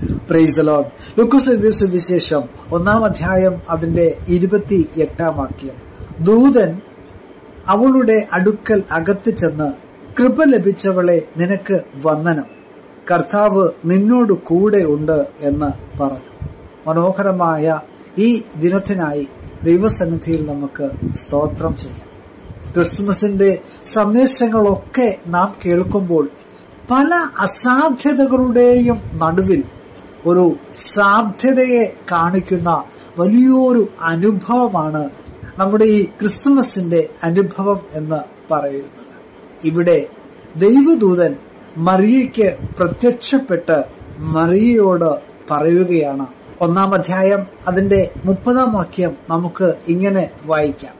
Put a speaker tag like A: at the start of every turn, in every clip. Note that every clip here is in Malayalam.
A: പ്രൈസ് ലോഡ് ലുക്കോസ് എഴുതിയ സുവിശേഷം ഒന്നാം അധ്യായം അതിന്റെ ഇരുപത്തി എട്ടാം വാക്യം ദൂതൻ അവളുടെ അടുക്കൽ അകത്ത് ചെന്ന് കൃപ ലഭിച്ചവളെ നിനക്ക് വന്ദനം കർത്താവ് നിന്നോട് കൂടെ ഉണ്ട് എന്ന് പറഞ്ഞു മനോഹരമായ ഈ ദിനത്തിനായി ദൈവസന്നിധിയിൽ നമുക്ക് സ്തോത്രം ചെയ്യാം ക്രിസ്തുമസിന്റെ സന്ദേശങ്ങളൊക്കെ നാം കേൾക്കുമ്പോൾ പല അസാധ്യതകളുടെയും നടുവിൽ ഒരു സാധ്യതയെ കാണിക്കുന്ന വലിയൊരു അനുഭവമാണ് നമ്മുടെ ഈ ക്രിസ്തുമസിന്റെ അനുഭവം എന്ന് പറയുന്നത് ഇവിടെ ദൈവദൂതൻ മറിയയ്ക്ക് പ്രത്യക്ഷപ്പെട്ട് മറിയയോട് പറയുകയാണ് ഒന്നാം അധ്യായം അതിന്റെ മുപ്പതാം വാക്യം നമുക്ക് ഇങ്ങനെ വായിക്കാം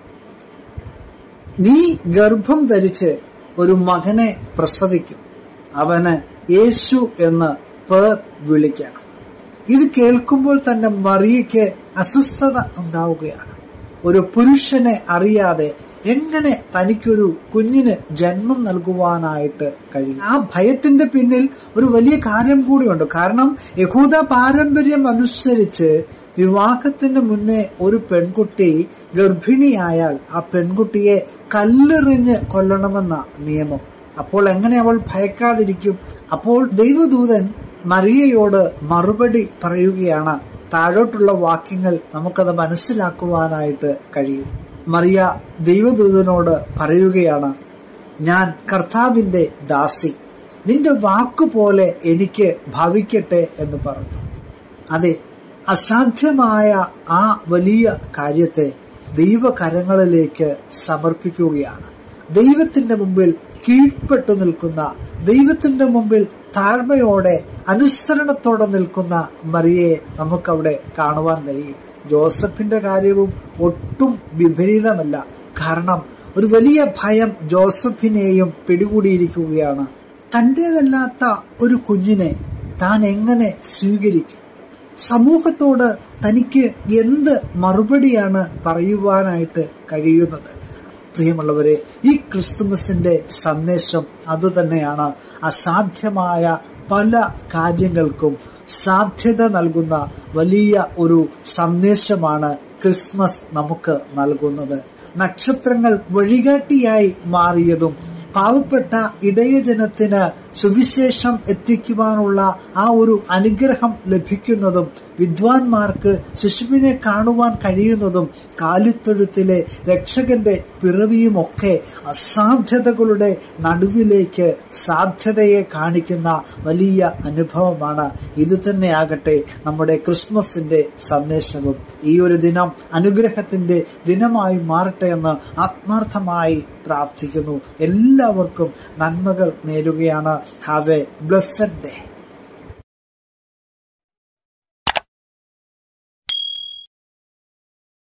A: നീ ഗർഭം ധരിച്ച് ഒരു മകനെ പ്രസവിക്കും അവന് യേശു എന്ന് പേർ വിളിക്കണം ഇത് കേൾക്കുമ്പോൾ തന്നെ മറിയയ്ക്ക് അസ്വസ്ഥത ഉണ്ടാവുകയാണ് ഒരു പുരുഷനെ അറിയാതെ എങ്ങനെ തനിക്കൊരു കുഞ്ഞിന് ജന്മം നൽകുവാനായിട്ട് കഴിയും ആ ഭയത്തിന്റെ പിന്നിൽ ഒരു വലിയ കാര്യം കൂടിയുണ്ട് കാരണം യഹൂദ പാരമ്പര്യം അനുസരിച്ച് വിവാഹത്തിന് മുന്നേ ഒരു പെൺകുട്ടി ഗർഭിണിയായാൽ ആ പെൺകുട്ടിയെ കല്ലെറിഞ്ഞ് കൊല്ലണമെന്ന നിയമം അപ്പോൾ എങ്ങനെ അവൾ ഭയക്കാതിരിക്കും അപ്പോൾ ദൈവദൂതൻ മറിയയോട് മറുപടി പറയുകയാണ് താഴോട്ടുള്ള വാക്യങ്ങൾ നമുക്കത് മനസ്സിലാക്കുവാനായിട്ട് കഴിയും മറിയ ദൈവദൂതനോട് പറയുകയാണ് ഞാൻ കർത്താവിന്റെ ദാസി നിന്റെ വാക്കുപോലെ എനിക്ക് ഭവിക്കട്ടെ എന്ന് പറഞ്ഞു അതെ അസാധ്യമായ ആ വലിയ കാര്യത്തെ ദൈവകരങ്ങളിലേക്ക് സമർപ്പിക്കുകയാണ് ദൈവത്തിന്റെ മുമ്പിൽ കീഴ്പ്പെട്ടു നിൽക്കുന്ന ദൈവത്തിന്റെ മുമ്പിൽ താഴ്മയോടെ അനുസരണത്തോടെ നിൽക്കുന്ന മറിയെ നമുക്കവിടെ കാണുവാൻ കഴിയും ജോസഫിന്റെ കാര്യവും ഒട്ടും വിപരീതമല്ല കാരണം ഒരു വലിയ ഭയം ജോസഫിനെയും പിടികൂടിയിരിക്കുകയാണ് തൻ്റേതല്ലാത്ത ഒരു കുഞ്ഞിനെ താൻ എങ്ങനെ സ്വീകരിക്കും സമൂഹത്തോട് തനിക്ക് എന്ത് മറുപടിയാണ് പറയുവാനായിട്ട് കഴിയുന്നത് പ്രിയമുള്ളവരെ ഈ ക്രിസ്തുമസിന്റെ സന്ദേശം അതുതന്നെയാണ് അസാധ്യമായ പല കാര്യങ്ങൾക്കും സാധ്യത നൽകുന്ന വലിയ ഒരു സന്ദേശമാണ് ക്രിസ്മസ് നമുക്ക് നൽകുന്നത് നക്ഷത്രങ്ങൾ വഴികാട്ടിയായി മാറിയതും പാവപ്പെട്ട ഇടയജനത്തിന് സുവിശേഷം എത്തിക്കുവാനുള്ള ആ ഒരു അനുഗ്രഹം ലഭിക്കുന്നതും വിദ്വാൻമാർക്ക് ശിശുവിനെ കാണുവാൻ കഴിയുന്നതും കാലിത്തൊഴുത്തിലെ രക്ഷകന്റെ പിറവിയുമൊക്കെ അസാധ്യതകളുടെ നടുവിലേക്ക് സാധ്യതയെ കാണിക്കുന്ന വലിയ അനുഭവമാണ് ഇത് തന്നെയാകട്ടെ നമ്മുടെ ക്രിസ്മസിന്റെ സന്ദേശവും ഈ ഒരു ദിനം അനുഗ്രഹത്തിന്റെ ദിനമായി മാറട്ടെ എന്ന് ആത്മാർത്ഥമായി പ്രാർത്ഥിക്കുന്നു എല്ലാവർക്കും നന്മകൾ നേരുകയാണ് ഹാവ് എ ബ്ലസ്സഡ് ഡേ